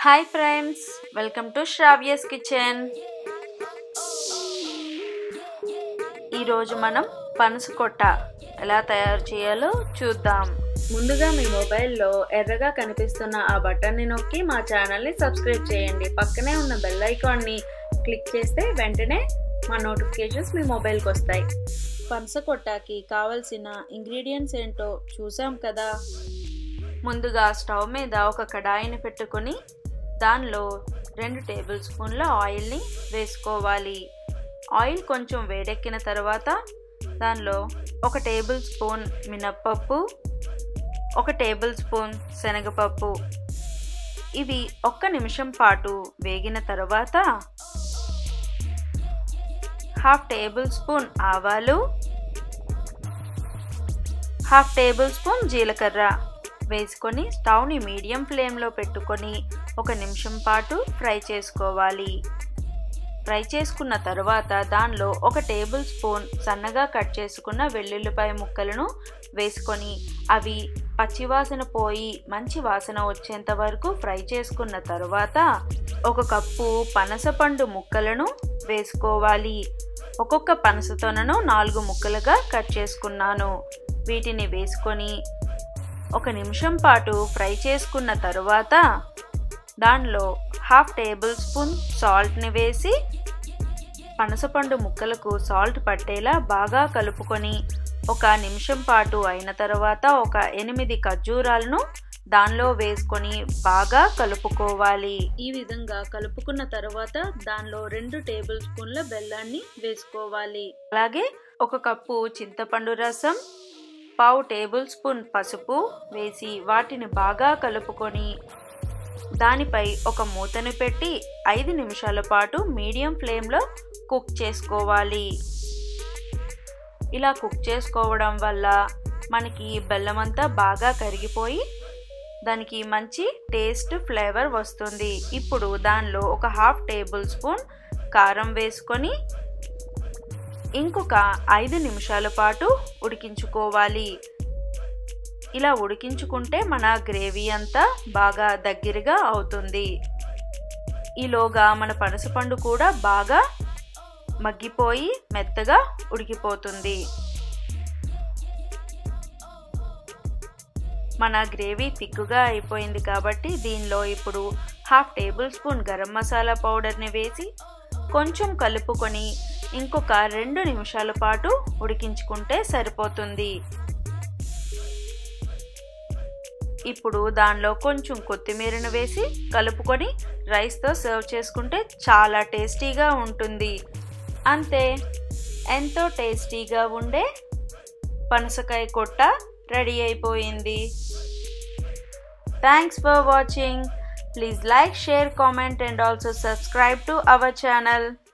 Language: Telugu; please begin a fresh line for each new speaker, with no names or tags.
hi friends welcome to Shravya's kitchen ఈరోజు మనం పనస కొట్ట ఎలా తయారు చేయాలో చూద్దాం ముందుగా మీ మొబైల్లో ఎర్రగా కనిపిస్తున్న ఆ బటన్ని నొక్కి మా ఛానల్ని సబ్స్క్రైబ్ చేయండి పక్కనే ఉన్న బెల్ ఐకాన్ని క్లిక్ చేస్తే వెంటనే మా నోటిఫికేషన్స్ మీ మొబైల్కి వస్తాయి పనస కొట్టాకి కావలసిన ఇంగ్రీడియంట్స్ ఏంటో చూసాం కదా ముందుగా స్టవ్ మీద ఒక కడాయిని పెట్టుకొని దానిలో రెండు టేబుల్ స్పూన్ల ఆయిల్ని వేసుకోవాలి ఆయిల్ కొంచెం వేడెక్కిన తర్వాత దానిలో ఒక టేబుల్ స్పూన్ మినప్పప్పు ఒక టేబుల్ స్పూన్ శనగపప్పు ఇవి ఒక్క నిమిషం పాటు వేగిన తర్వాత హాఫ్ టేబుల్ స్పూన్ ఆవాలు హాఫ్ టేబుల్ స్పూన్ జీలకర్ర వేసుకొని స్టవ్ని మీడియం ఫ్లేమ్లో పెట్టుకొని ఒక నిమిషం పాటు ఫ్రై చేసుకోవాలి ఫ్రై చేసుకున్న తర్వాత దానిలో ఒక టేబుల్ స్పూన్ సన్నగా కట్ చేసుకున్న వెల్లుల్లిపాయ ముక్కలను వేసుకొని అవి పచ్చివాసన పోయి మంచి వాసన వచ్చేంత వరకు ఫ్రై చేసుకున్న తర్వాత ఒక కప్పు పనసపండు ముక్కలను వేసుకోవాలి ఒక్కొక్క పనసతోనను నాలుగు ముక్కలుగా కట్ చేసుకున్నాను వీటిని వేసుకొని ఒక నిమిషం పాటు ఫ్రై చేసుకున్న తరువాత దానిలో హాఫ్ టేబుల్ స్పూన్ సాల్ట్ని వేసి పనసపండు ముక్కలకు సాల్ట్ పట్టేలా బాగా కలుపుకొని ఒక నిమిషం పాటు అయిన తర్వాత ఒక ఎనిమిది ఖర్జూరాలను దానిలో వేసుకొని బాగా కలుపుకోవాలి ఈ విధంగా కలుపుకున్న తర్వాత దానిలో రెండు టేబుల్ స్పూన్ల బెల్లాన్ని వేసుకోవాలి అలాగే ఒక కప్పు చింతపండు రసం పావు టేబుల్ స్పూన్ పసుపు వేసి వాటిని బాగా కలుపుకొని దానిపై ఒక మూతను పెట్టి ఐదు నిమిషాల పాటు మీడియం ఫ్లేమ్లో కుక్ చేసుకోవాలి ఇలా కుక్ చేసుకోవడం వల్ల మనకి బెల్లం అంతా బాగా కరిగిపోయి దానికి మంచి టేస్ట్ ఫ్లేవర్ వస్తుంది ఇప్పుడు దానిలో ఒక హాఫ్ టేబుల్ స్పూన్ కారం వేసుకొని ఇంకొక ఐదు నిమిషాల పాటు ఉడికించుకోవాలి ఇలా ఉడికించుకుంటే మన గ్రేవీ అంతా బాగా దగ్గరగా అవుతుంది ఈలోగా మన పనసపండు కూడా బాగా మగ్గిపోయి మెత్తగా ఉడికిపోతుంది మన గ్రేవీ తిక్కుగా అయిపోయింది కాబట్టి దీనిలో ఇప్పుడు half tablespoon garam masala పౌడర్ని వేసి కొంచెం కలుపుకొని ఇంకొక రెండు నిమిషాల పాటు ఉడికించుకుంటే సరిపోతుంది ఇప్పుడు దానిలో కొంచెం కొత్తిమీరను వేసి కలుపుకొని రైస్తో సర్వ్ చేసుకుంటే చాలా టేస్టీగా ఉంటుంది అంతే ఎంతో టేస్టీగా ఉండే పనసకాయ కొట్ట రెడీ అయిపోయింది thanks for watching please like share comment and also subscribe to our channel